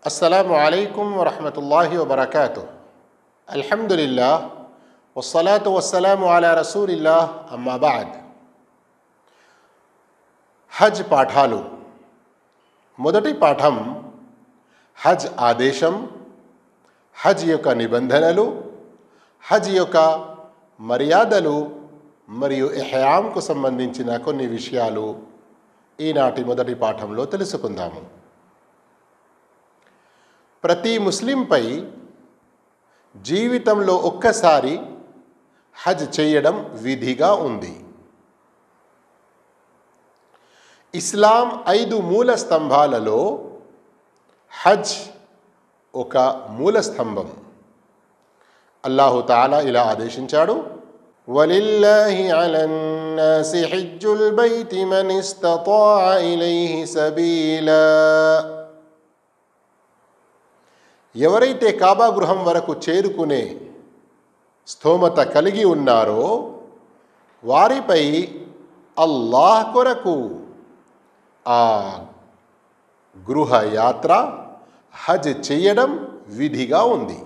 السلام عليكم ورحمة الله وبركاته الحمد لله والصلاة والسلام على رسول الله أما بعد హజ్ పాఠాలు మొదటి పాఠం హజ్ ఆదేశం హజ్ యొక్క నిబంధనలు హజ్ యొక్క మర్యాదలు మరియు ఎహ్యామ్కు సంబంధించిన కొన్ని విషయాలు ఈనాటి మొదటి పాఠంలో తెలుసుకుందాము ప్రతి ముస్లింపై జీవితంలో ఒక్కసారి హజ్ చేయడం విధిగా ఉంది ఇస్లాం ఐదు మూల స్తంభాలలో హజ్ ఒక మూల స్తంభం అల్లాహు తాలా ఇలా ఆదేశించాడు ولله على الناس حج البيت من استطاع إليه سبيلا ఎవరైతే కాబా గృహం వరకు చేరుకునే స్థోమత కలిగి ఉన్నారో వారిపై అల్లాహ్ కొరకు ఆ గృహ యాత్ర హజ్ చేయడం విధిగా ఉంది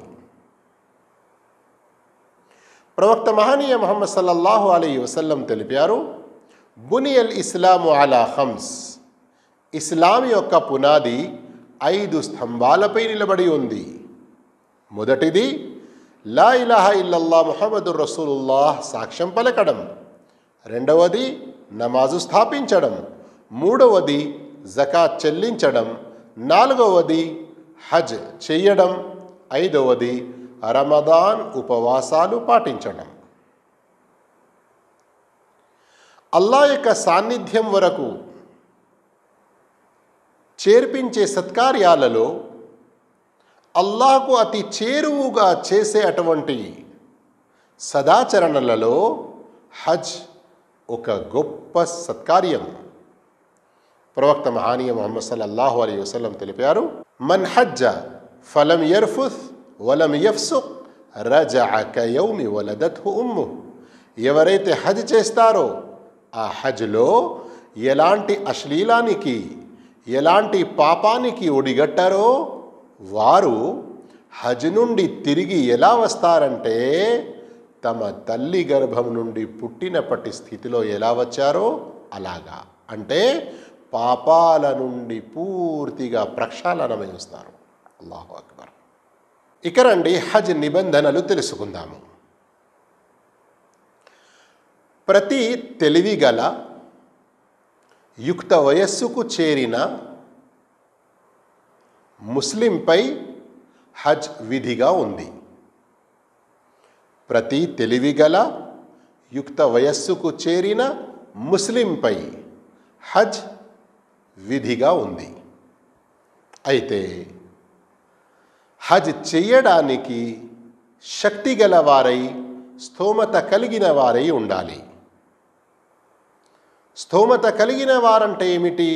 ప్రవక్త మహనీయ మొహమ్మద్ సల్లల్లాహు అలీ వసల్లం తెలిపారు బునియల్ ఇస్లాము అలా హమ్స్ ఇస్లాం యొక్క పునాది ఐదు స్తంభాలపై నిలబడి ఉంది మొదటిది లా ఇలాహ ఇల్లల్లా ముహమ్మదు రసూలుల్లాహ్ సాక్ష్యం పలకడం రెండవది నమాజు స్థాపించడం మూడవది జకాత్ చెల్లించడం నాలుగవది హజ్ చెయ్యడం ఐదవది రమదాన్ ఉపవాసాలు పాటించడం అల్లా యొక్క సాన్నిధ్యం వరకు చేర్పించే సత్కార్యాలలో అల్లాహకు అతి చేరువుగా చేసే అటువంటి సదాచరణలలో హజ్ ఒక గొప్ప సత్కార్యం ప్రవక్త మహానీయ మొహమ్మద్ సల్లల్లాహు అలీ వసలం తెలిపారు మన్ హజ్జ ఫలం యర్ఫుత్ వలం యఫ్సుక్ రజఅక యౌమి వలదత్హు ఉమ్ము ఎవరైతే హజ్ చేస్తారో ఆ హజ్లో ఎలాంటి అశ్లీలానికి ఎలాంటి పాపానికి ఒడిగట్టారో వారు హజ్ నుండి తిరిగి ఎలా వస్తారంటే తమ తల్లి గర్భం నుండి పుట్టినప్పటి స్థితిలో ఎలా వచ్చారో అలాగా అంటే పాపాల నుండి పూర్తిగా ప్రక్షాళనమై వస్తారు అల్లాహు అక్బర్ ఇక రండి హజ్ నిబంధనలు తెలుసుకుందాము ప్రతి తెలివిగల యుక్త వయస్సుకు చేరిన ముస్లింపై హజ్ విధిగా ఉంది ప్రతి తెలివిగల యుక్త వయస్సుకు చేరిన ముస్లింపై హజ్ విధిగా ఉంది అయితే హజ్ చెయ్యడానికి శక్తి గల వారై స్థోమత కలిగిన వారై ఉండాలి స్థోమత కలిగిన వారంటే ఏమిటి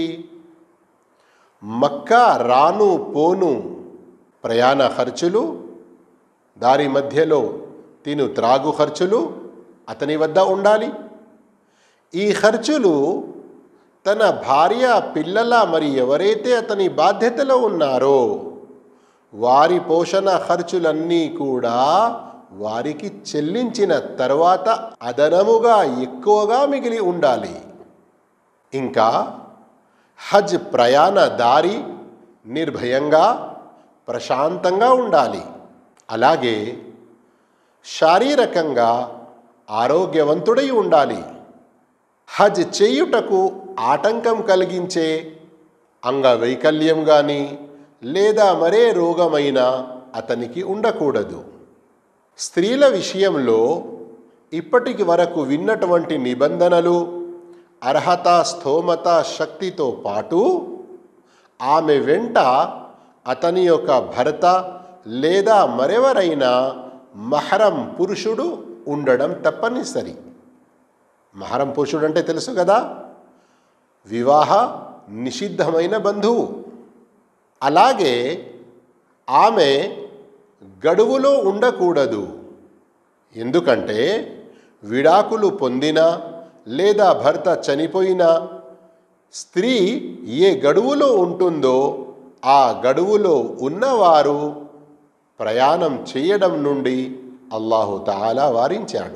మక్కా రాను పోను ప్రయాణ ఖర్చులు దారి మధ్యలో తిను త్రాగు ఖర్చులు అతని వద్ద ఉండాలి ఈ ఖర్చులు తన భార్య పిల్లల మరి ఎవరైతే అతని బాధ్యతలో ఉన్నారో వారి పోషణ ఖర్చులన్నీ కూడా వారికి చెల్లించిన తర్వాత అదనముగా ఎక్కువగా మిగిలి ఉండాలి ఇంకా హజ్ ప్రయాణ దారి నిర్భయంగా ప్రశాంతంగా ఉండాలి అలాగే శారీరకంగా ఆరోగ్యవంతుడై ఉండాలి హజ్ చేయుటకు ఆటంకం కలిగించే అంగవైకల్యం కానీ లేదా మరే రోగమైనా అతనికి ఉండకూడదు స్త్రీల విషయంలో ఇప్పటికి వరకు విన్నటువంటి నిబంధనలు అర్హత స్థోమత శక్తితో పాటు ఆమె వెంట అతని యొక్క భర్త లేదా మరెవరైనా మహరం పురుషుడు ఉండడం తప్పనిసరి మహరం పురుషుడు అంటే తెలుసు కదా వివాహ నిషిద్ధమైన బంధువు అలాగే ఆమె గడువులో ఉండకూడదు ఎందుకంటే విడాకులు పొందినా లేదా భర్త చనిపోయినా స్త్రీ ఏ గడువులో ఉంటుందో ఆ గడువులో ఉన్నవారు ప్రయాణం చేయడం నుండి అల్లాహు తాలా వారించాడు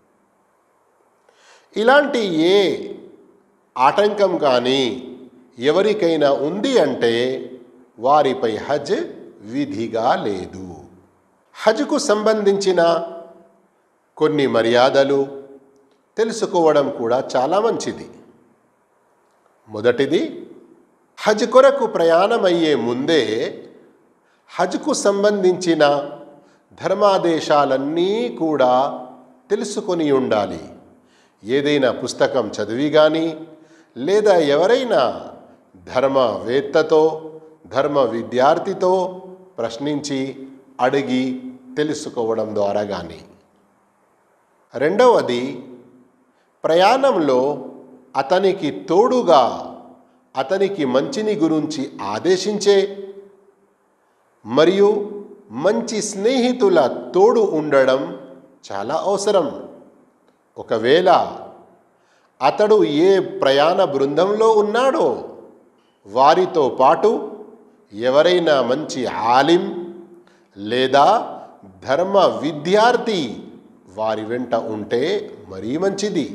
ఇలాంటి ఏ ఆటంకం కానీ ఎవరికైనా ఉంది అంటే వారిపై హజ్ విధిగా లేదు హజ్కు సంబంధించిన కొన్ని మర్యాదలు తెలుసుకోవడం కూడా చాలా మంచిది మొదటిది హజ్ కొరకు ప్రయాణమయ్యే ముందే హజ్కు సంబంధించిన ధర్మాదేశాలన్నీ కూడా తెలుసుకొని ఉండాలి ఏదైనా పుస్తకం చదివి కానీ లేదా ఎవరైనా ధర్మవేత్తతో ధర్మ విద్యార్థితో ప్రశ్నించి అడిగి తెలుసుకోవడం ద్వారా కానీ రెండవది ప్రయాణంలో అతనికి తోడుగా అతనికి మంచిని గురించి ఆదేశించే మరియు మంచి స్నేహితుల తోడు ఉండడం చాలా అవసరం ఒకవేళ అతడు ఏ ప్రయాణ బృందంలో ఉన్నాడో వారితో పాటు ఎవరైనా మంచి ఆలిం లేదా ధర్మ విద్యార్థి వారి వెంట ఉంటే మరీ మంచిది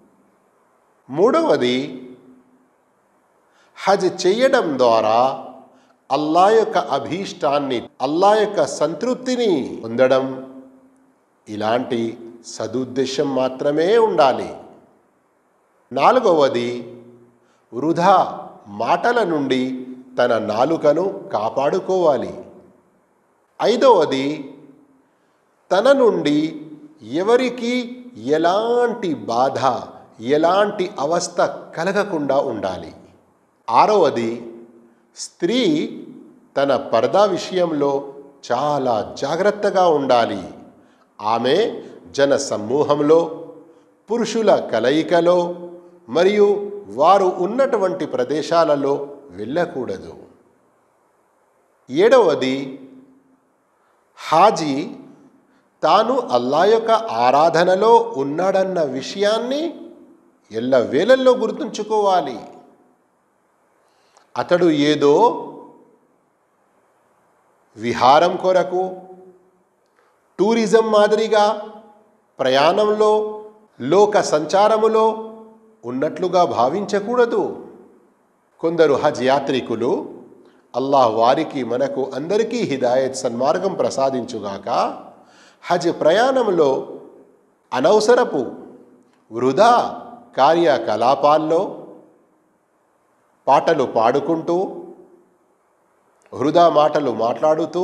మూడవది హజ్ చేయడం ద్వారా అల్లా యొక్క అభీష్టాన్ని అల్లా యొక్క సంతృప్తిని పొందడం ఇలాంటి సదుద్దేశం మాత్రమే ఉండాలి నాలుగవది వృధా మాటల నుండి తన నాలుకను కాపాడుకోవాలి ఐదవది తన నుండి ఎవరికి ఎలాంటి బాధ ఎలాంటి అవస్థ కలగకుండా ఉండాలి ఆరవది స్త్రీ తన పరదా విషయంలో చాలా జాగ్రత్తగా ఉండాలి ఆమె జన సమూహంలో పురుషుల కలయికలో మరియు వారు ఉన్నటువంటి ప్రదేశాలలో వెళ్ళకూడదు ఏడవది హాజీ తాను అల్లా యొక్క ఆరాధనలో ఉన్నాడన్న విషయాన్ని ఎల్ల వేళల్లో గుర్తుంచుకోవాలి అతడు ఏదో విహారం కొరకు టూరిజం మాదిరిగా ప్రయాణంలో లోక సంచారములో ఉన్నట్లుగా భావించకూడదు కొందరు హజ్ యాత్రికులు అల్లాహ్ వారికి మనకు అందరికీ హిదాయత్ సన్మార్గం ప్రసాదించుగాక హజ్ ప్రయాణంలో అనవసరపు వృధా కార్యకలాపాల్లో పాటలు పాడుకుంటూ వృధా మాటలు మాట్లాడుతూ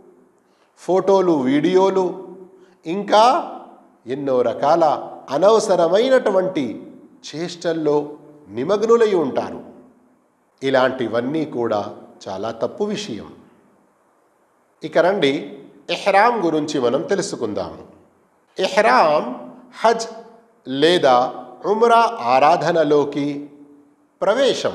ఫోటోలు వీడియోలు ఇంకా ఎన్నో రకాల అనవసరమైనటువంటి చేష్టల్లో నిమగ్నులై ఉంటారు ఇలాంటివన్నీ కూడా చాలా తప్పు విషయం ఇక రండి ఎహ్రాం గురించి మనం తెలుసుకుందాము ఎహ్రాం హజ్ లేదా ఉమ్రా ఆరాధనలోకి ప్రవేశం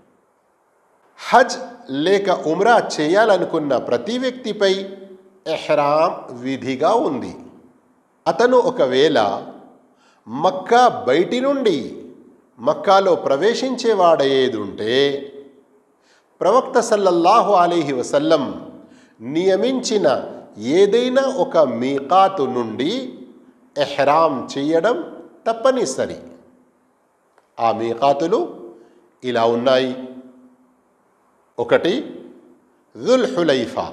హజ్ లేక ఉమ్రా చేయాలనుకున్న ప్రతి వ్యక్తిపై ఎహ్రాం విధిగా ఉంది అతను ఒకవేళ మక్కా బయటి నుండి మక్కాలో ప్రవేశించేవాడయేదుంటే ప్రవక్త సల్లల్లాహు అలీహి వసల్లం నియమించిన ఏదైనా ఒక మీకాతు నుండి ఎహ్రాం చేయడం తప్పనిసరి ఆ మీకాతులు ఇలా ఉన్నాయి ఒకటి జుల్ హులైఫా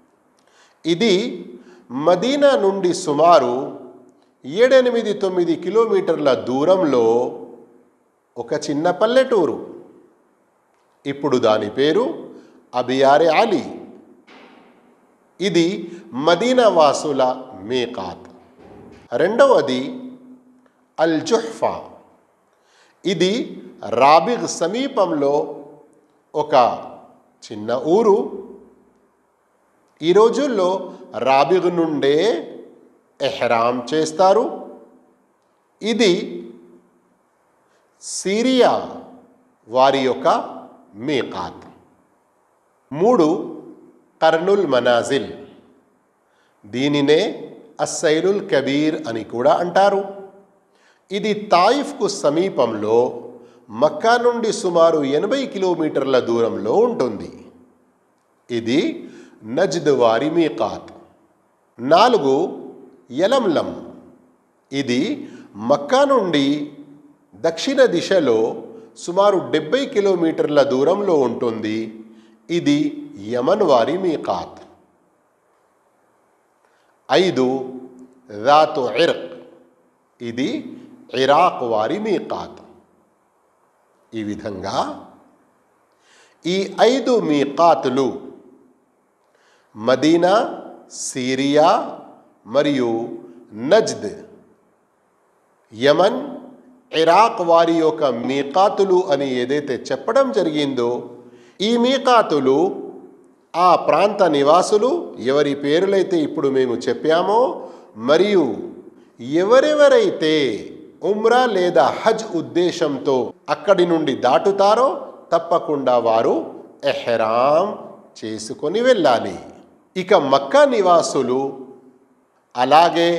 ఇది మదీనా నుండి సుమారు ఏడెనిమిది తొమ్మిది కిలోమీటర్ల దూరంలో ఒక చిన్న పల్లెటూరు ఇప్పుడు దాని పేరు అబియారే అలీ ఇది మదీనా వాసుల మీకాత్ రెండవది అల్ జుహ్ఫా ఇది రాబిగ్ సమీపంలో ఒక చిన్న ఊరు ఈ రోజుల్లో రాబిగ్ నుండే ఎహ్రాం చేస్తారు ఇది సిరియా వారి యొక్క మీకాత్ మూడు కర్నుల్ మనాజిల్ దీనినే అస్సైలుల్ కబీర్ అని కూడా అంటారు ఇది తాయిఫ్కు సమీపంలో మక్కా నుండి సుమారు ఎనభై కిలోమీటర్ల దూరంలో ఉంటుంది ఇది నజ్ద్ వారి మీకాత్ నాలుగు యలంలం ఇది మక్కా నుండి దక్షిణ దిశలో సుమారు డెబ్బై కిలోమీటర్ల దూరంలో ఉంటుంది ఇది యమన్ వారి మీకాత్ ఐదు రాతు ఇర్క్ ఇది ఇరాక్ వారి మీకాత్ ఈ విధంగా ఈ ఐదు మీకాతులు మదీనా సిరియా మరియు నజ్ద్ యమన్ ఇరాక్ వారి యొక్క మీకాతులు అని ఏదైతే చెప్పడం జరిగిందో ఈ మీకాతులు ఆ ప్రాంత నివాసులు ఎవరి పేర్లైతే ఇప్పుడు మేము చెప్పామో మరియు ఎవరెవరైతే ఉమ్రా లేదా హజ్ ఉద్దేశంతో అక్కడి నుండి దాటుతారో తప్పకుండా వారు ఎహ్రాం చేసుకొని వెళ్ళాలి ఇక మక్కా నివాసులు అలాగే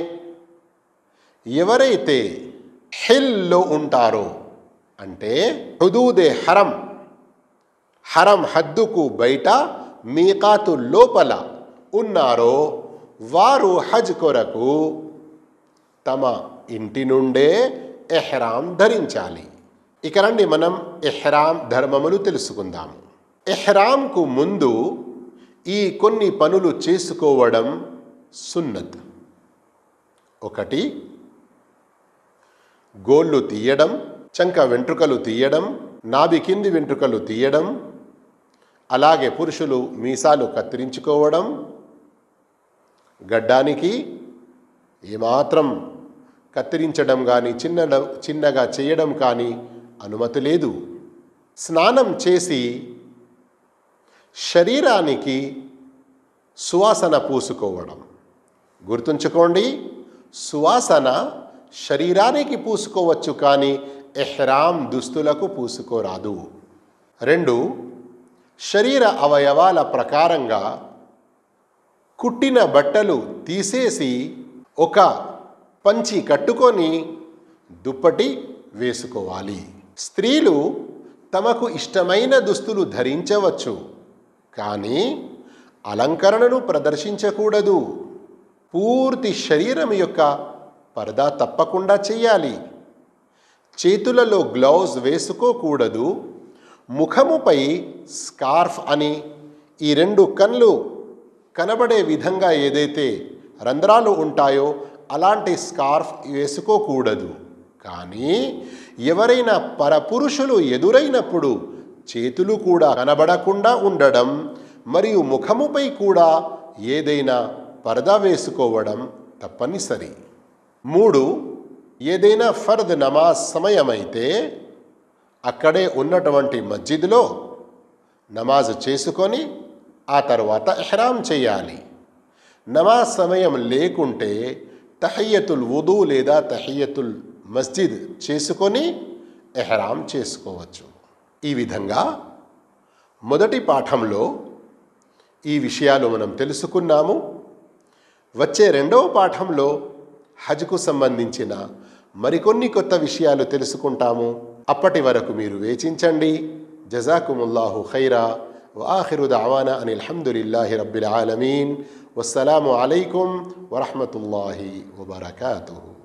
ఎవరైతే హిల్లో ఉంటారో అంటే హుదూదే హరం హరం హద్దుకు బయట మీకాతు లోపల ఉన్నారో వారు హజ్ కొరకు తమ ఇంటి నుండే ఎహ్రాం ధరించాలి ఇక రండి మనం ఎహ్రాం ధర్మములు తెలుసుకుందాము ఎహ్రాంకు ముందు ఈ కొన్ని పనులు చేసుకోవడం సున్నత్ ఒకటి గోళ్ళు తీయడం చంక వెంట్రుకలు తీయడం నాభి కింది వెంట్రుకలు తీయడం అలాగే పురుషులు మీసాలు కత్తిరించుకోవడం గడ్డానికి ఏమాత్రం కత్తిరించడం కానీ చిన్న చిన్నగా చేయడం కానీ అనుమతి లేదు స్నానం చేసి శరీరానికి సువాసన పూసుకోవడం గుర్తుంచుకోండి సువాసన శరీరానికి పూసుకోవచ్చు కానీ ఎహ్రాం దుస్తులకు పూసుకోరాదు రెండు శరీర అవయవాల ప్రకారంగా కుట్టిన బట్టలు తీసేసి ఒక పంచి కట్టుకొని దుప్పటి వేసుకోవాలి స్త్రీలు తమకు ఇష్టమైన దుస్తులు ధరించవచ్చు కానీ అలంకరణను ప్రదర్శించకూడదు పూర్తి శరీరం యొక్క పరదా తప్పకుండా చేయాలి చేతులలో గ్లౌజ్ వేసుకోకూడదు ముఖముపై స్కార్ఫ్ అని ఈ రెండు కళ్ళు కనబడే విధంగా ఏదైతే రంధ్రాలు ఉంటాయో అలాంటి స్కార్ఫ్ వేసుకోకూడదు కానీ ఎవరైనా పరపురుషులు ఎదురైనప్పుడు చేతులు కూడా కనబడకుండా ఉండడం మరియు ముఖముపై కూడా ఏదైనా పరదా వేసుకోవడం తప్పనిసరి మూడు ఏదైనా ఫర్ద్ నమాజ్ సమయమైతే అక్కడే ఉన్నటువంటి మస్జిద్లో నమాజ్ చేసుకొని ఆ తర్వాత ఎహ్రాం చేయాలి నమాజ్ సమయం లేకుంటే తహయ్యతుల్ వుదు లేదా తహయ్యతుల్ మస్జిద్ చేసుకొని ఎహ్రాం చేసుకోవచ్చు ఈ విధంగా మొదటి పాఠంలో ఈ విషయాలు మనం తెలుసుకున్నాము వచ్చే రెండవ పాఠంలో హజ్కు సంబంధించిన మరికొన్ని కొత్త విషయాలు తెలుసుకుంటాము అప్పటి వరకు మీరు వేచించండి జజాకుముల్లాహు ఖైరా وآخر دعوانا أن الحمد لله رب العالمين والسلام عليكم ورحمة الله وبركاته